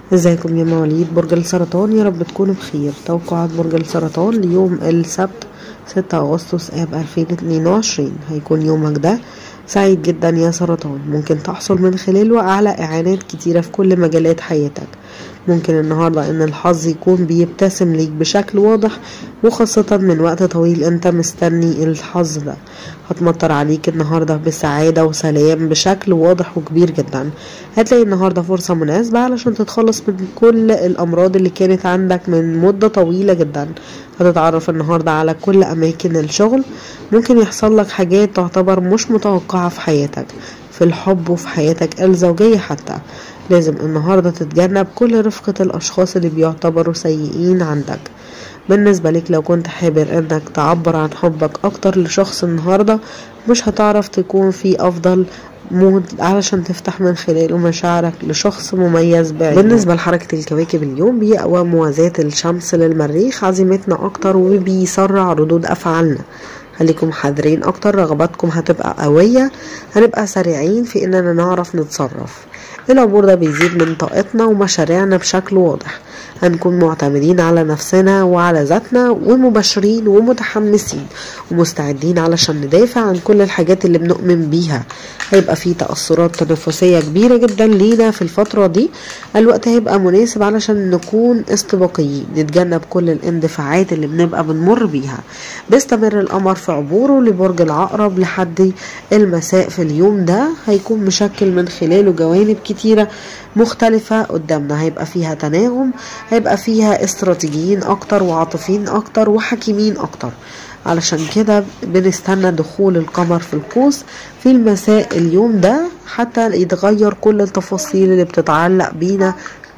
ازيكم يا مواليد برج السرطان يا رب تكونوا بخير توقعات برج السرطان ليوم السبت 6 أغسطس آب 2022 هيكون يومك ده سعيد جدا يا سرطان ممكن تحصل من خلاله على إعانات كتيرة في كل مجالات حياتك ممكن النهاردة ان الحظ يكون بيبتسم ليك بشكل واضح وخاصة من وقت طويل انت مستني الحظ ده هتمطر عليك النهاردة بسعادة وسلام بشكل واضح وكبير جدا هتلاقي النهاردة فرصة مناسبة علشان تتخلص من كل الأمراض اللي كانت عندك من مدة طويلة جدا هتتعرف النهاردة على كل أماكن الشغل ممكن يحصل لك حاجات تعتبر مش متوقعة في حياتك في الحب وفي حياتك الزوجية حتى لازم النهاردة تتجنب كل رفقة الأشخاص اللي بيعتبروا سيئين عندك بالنسبة لك لو كنت حابب انك تعبر عن حبك اكتر لشخص النهاردة مش هتعرف تكون في افضل مود علشان تفتح من خلاله مشاعرك لشخص مميز بعيد بالنسبة لحركة الكواكب اليوم بيقوى موازاة الشمس للمريخ عزيمتنا اكتر وبيسرع ردود افعالنا خليكم حذرين اكتر رغباتكم هتبقى قوية هنبقى سريعين في اننا نعرف نتصرف العبور ده بيزيد من طاقتنا ومشاريعنا بشكل واضح هنكون معتمدين على نفسنا وعلى ذاتنا ومبشرين ومتحمسين ومستعدين علشان ندافع عن كل الحاجات اللي بنؤمن بيها هيبقى في تأثرات تنفسية كبيرة جدا لينا في الفترة دي الوقت هيبقى مناسب علشان نكون استباقيين نتجنب كل الاندفاعات اللي بنبقى بنمر بيها بيستمر القمر في عبوره لبرج العقرب لحد المساء في اليوم ده هيكون مشكل من خلاله جوانب كتيرة مختلفة قدامنا هيبقى فيها تناغم هيبقى فيها استراتيجيين اكتر وعاطفيين اكتر وحكيمين اكتر علشان كده بنستنى دخول القمر في القوس في المساء اليوم ده حتى يتغير كل التفاصيل اللي بتتعلق بينا